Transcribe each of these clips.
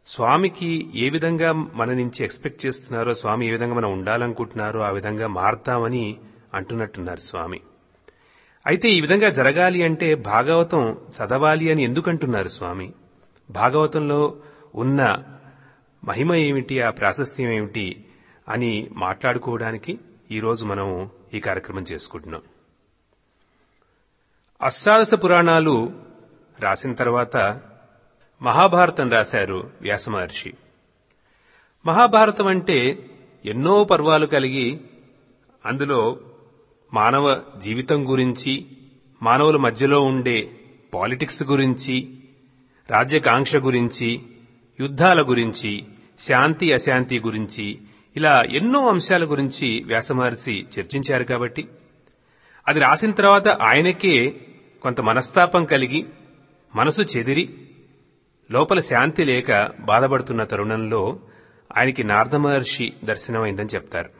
స్వామికి ఏ విధంగా మన నుంచి ఎక్స్పెక్ట్ చేస్తున్నారో స్వామి ఏ విధంగా మనం ఉండాలనుకుంటున్నారో ఆ విధంగా మారతామని అంటున్నట్టున్నారు స్వామి అయితే ఈ విధంగా జరగాలి అంటే భాగవతం చదవాలి అని ఎందుకంటున్నారు స్వామి భాగవతంలో ఉన్న మహిమ ఏమిటి ఆ ప్రాశస్త్యం ఏమిటి అని మాట్లాడుకోవడానికి ఈరోజు మనం ఈ కార్యక్రమం చేసుకుంటున్నాం అష్టాదశ పురాణాలు రాసిన తర్వాత మహాభారతం రాశారు వ్యాస మహర్షి మహాభారతం అంటే ఎన్నో పర్వాలు కలిగి అందులో మానవ జీవితం గురించి మానవుల మధ్యలో ఉండే పాలిటిక్స్ గురించి రాజ్యకాంక్ష గురించి యుద్ధాల గురించి శాంతి అశాంతి గురించి ఇలా ఎన్నో అంశాల గురించి వ్యాసమహర్షి చర్చించారు కాబట్టి అది రాసిన తర్వాత ఆయనకే కొంత మనస్తాపం కలిగి మనసు చెదిరి లోపల శాంతి లేక బాధపడుతున్న తరుణంలో ఆయనకి నారద మహర్షి దర్శనమైందని చెప్తారు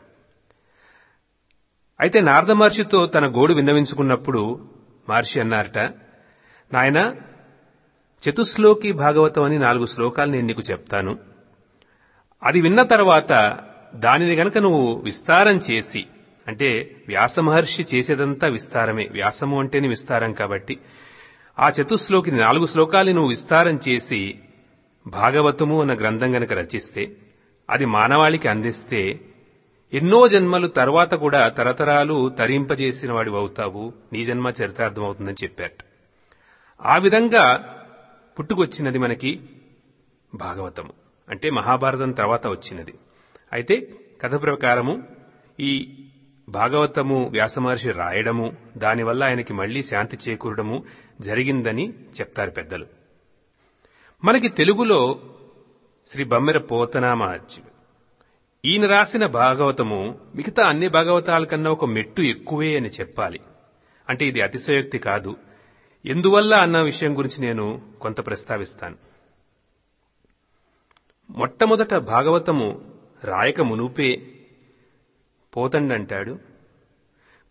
అయితే నారద మహర్షితో తన గోడు విన్నవించుకున్నప్పుడు మహర్షి అన్నారట నాయన చతుశ్లోకి భాగవతం అని నాలుగు శ్లోకాలు నేను నీకు చెప్తాను అది విన్న తర్వాత దానిని గనక నువ్వు విస్తారం చేసి అంటే వ్యాస మహర్షి చేసేదంతా విస్తారమే వ్యాసము అంటేనే విస్తారం కాబట్టి ఆ చతుశ్లోకి నాలుగు శ్లోకాలు నువ్వు విస్తారం చేసి భాగవతము అన్న గ్రంథం గనక రచిస్తే అది మానవాళికి అందిస్తే ఎన్నో జన్మలు తర్వాత కూడా తరతరాలు తరింపజేసిన వాడి అవుతావు నీ జన్మ చరితార్థం అవుతుందని చెప్పారట ఆ విధంగా పుట్టుకొచ్చినది మనకి భాగవతము అంటే మహాభారతం తర్వాత వచ్చినది అయితే కథ ప్రకారము ఈ భాగవతము వ్యాసమహర్షి రాయడము దానివల్ల ఆయనకి మళ్లీ శాంతి చేకూరడము జరిగిందని చెప్తారు పెద్దలు మనకి తెలుగులో శ్రీ బమ్మెర పోతనామాచ్యుడు ఈయన రాసిన భాగవతము మిగతా అన్ని భాగవతాల కన్నా ఒక మెట్టు ఎక్కువే అని చెప్పాలి అంటే ఇది అతిశయోక్తి కాదు ఎందువల్ల అన్న విషయం గురించి నేను కొంత ప్రస్తావిస్తాను మొట్టమొదట భాగవతము రాయక మునుపే పోతండంటాడు